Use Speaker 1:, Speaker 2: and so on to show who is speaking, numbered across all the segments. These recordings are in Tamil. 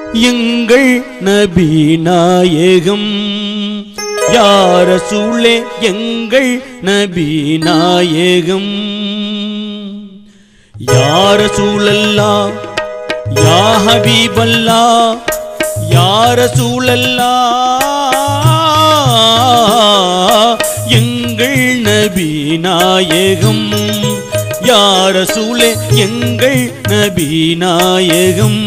Speaker 1: எங்கள் நபி நாயகம் யார சூழே எங்கள் நபி நாயகம் யார சூழல்லா யா ஹபீபல்லா யார சூழல்லா எங்கள் நபி நாயகம் யார சூழே எங்கள் நபி நாயகம்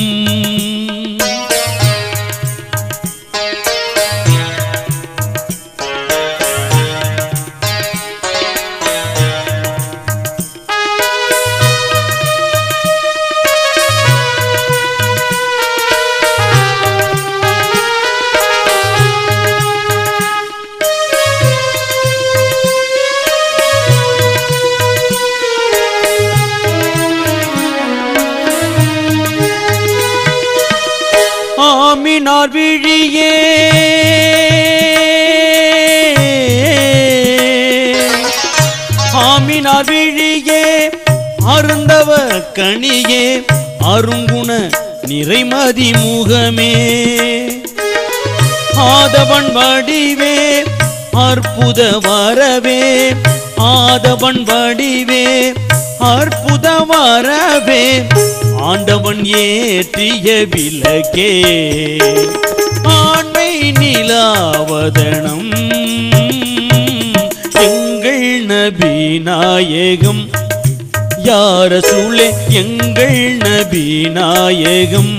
Speaker 1: ஆமினார் விழியே ஆமினார் விழியே அருந்தவ கனியே அருங்குண நிறைமதி முகமே ஆதவன் வடிவே அற்புத வரவே ஆதவன் வடிவே அற்புத வரவே ஆண்டவன் ஏற்றிய விலகே ஆண்மை நிலாவதனம் எங்கள் நபி நாயகம் யார சூழே எங்கள் நபி நாயகம்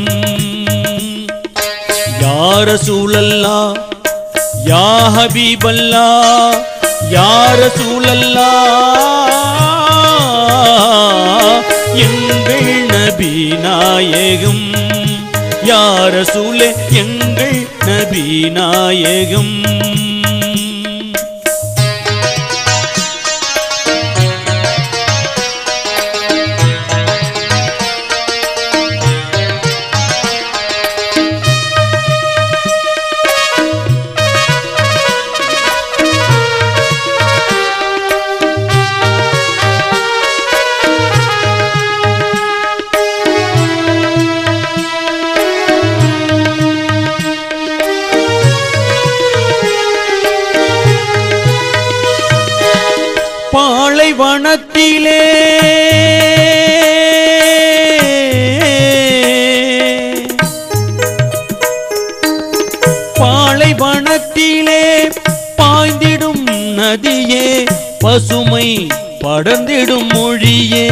Speaker 1: யார சூழல்லா யா ஹபீபல்லா யார சூழல்லா எங்கள் நபி நாயகம் யார சூழே எங்கள் நபி நாயகம் பாலைவனத்திலே பாலைவனத்திலே பாய்ந்திடும் நதியே பசுமை படர்ந்திடும் மொழியே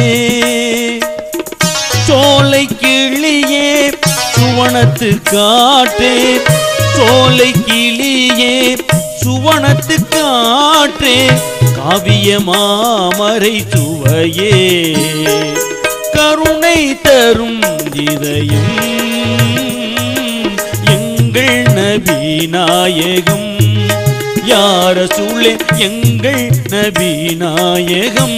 Speaker 1: சோலை கிளியே சுவனத்து காற்றே சோலை கிளியே சுவனத்து காற்றே காவிய மாமரை சுவையே கருணை தரும் இதயம் எங்கள் நபி நாயகம் யார சூழே எங்கள் நபி நாயகம்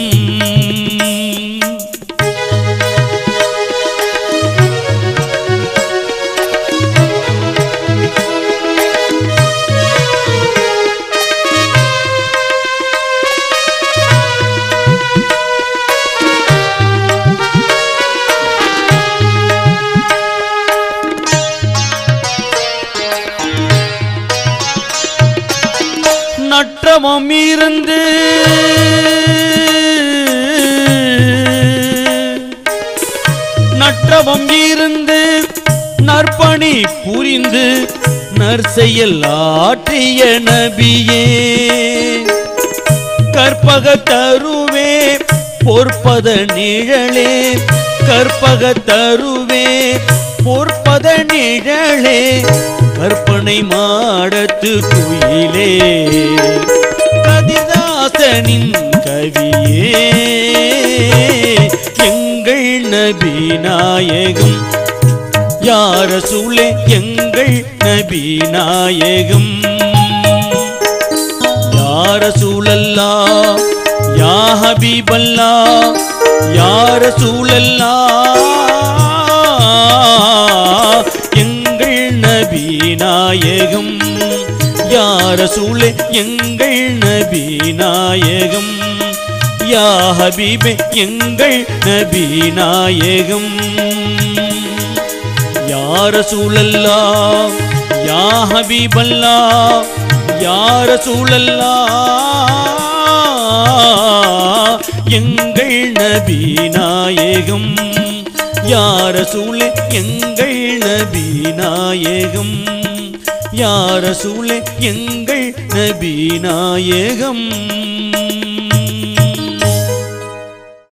Speaker 1: நற்றமம் இருந்து நற்றவம் இருந்து நற்பணி புரிந்து நற்செயல் ஆற்றிய நபியே கற்பக தருவே பொற்பத நிழலே கற்பக தருவே பொற்பத நிழலே கற்பனை மாடத்து குயிலே கதிதாசனின் கவியே எங்கள் நபி நாயகம் யார சூழே எங்கள் நபி நாயகம் யார சூழல்லா யா ஹபீபல்லா யார சூழல்லா எங்கள் நபி நாயகம் யார சூழே எங்கள் நபி நாயகம் யா ஹபீபே எங்கள் நபி நாயகம் யார சூழல்லா யா ஹபீபல்லா யார சூழல்லா எங்கள் நபி நாயகம் யார சூழே எங்கள் நபி நாயகம் யார சூழே எங்கள் நபி நாயகம்